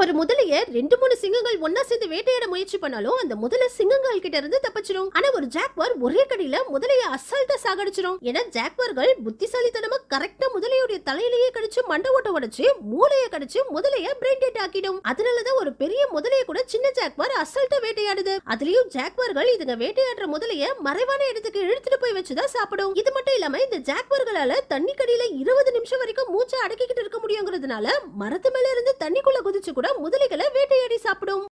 ஒரு முதலைய ரெண்டு மூணு சிங்கங்கள் ஒன்னா சேர்ந்து வேட்டையாட முயற்சி பண்ணாலும் அந்த முதலை சிங்கங்கள் கிட்ட இருந்து தப்பிச்சிடும் ஆனா ஒரு ஜாக்வார் ஒரே கடியில முதலைய அசால்ட்டா சாகடிச்சிடும் ஏன்னா ஜாக்வார்கள் புத்திசாலித்தனமா கரெக்டா முதலையுடைய தலையிலேயே கடிச்சு மண்டை ஓட்ட உடைச்சு மூளைய கடிச்சு முதலைய பிரெயின் டெட் ஆக்கிடும் அதனாலதான் ஒரு பெரிய முதலைய கூட சின்ன ஜாக்வார் அசால்ட்டா வேட்டையாடுது அதுலயும் ஜாக்வார்கள் இதுங்க வேட்டையாடுற முதலைய மறைவான இடத்துக்கு இழுத்துட்டு போய் வச்சுதான் சாப்பிடும் இது மட்டும் இல்லாம இந்த ஜாக்வார்களால தண்ணி கடியில இருபது நிமிஷம் வரைக்கும் மூச்சை அடக்கிக்கிட்டு இருக்க முடியுங்கிறதுனால மரத்து மேல இருந்து தண்ணிக்குள்ள குதிச்சு கூட முதலைகளை வேட்டையாடி சாப்பிடும்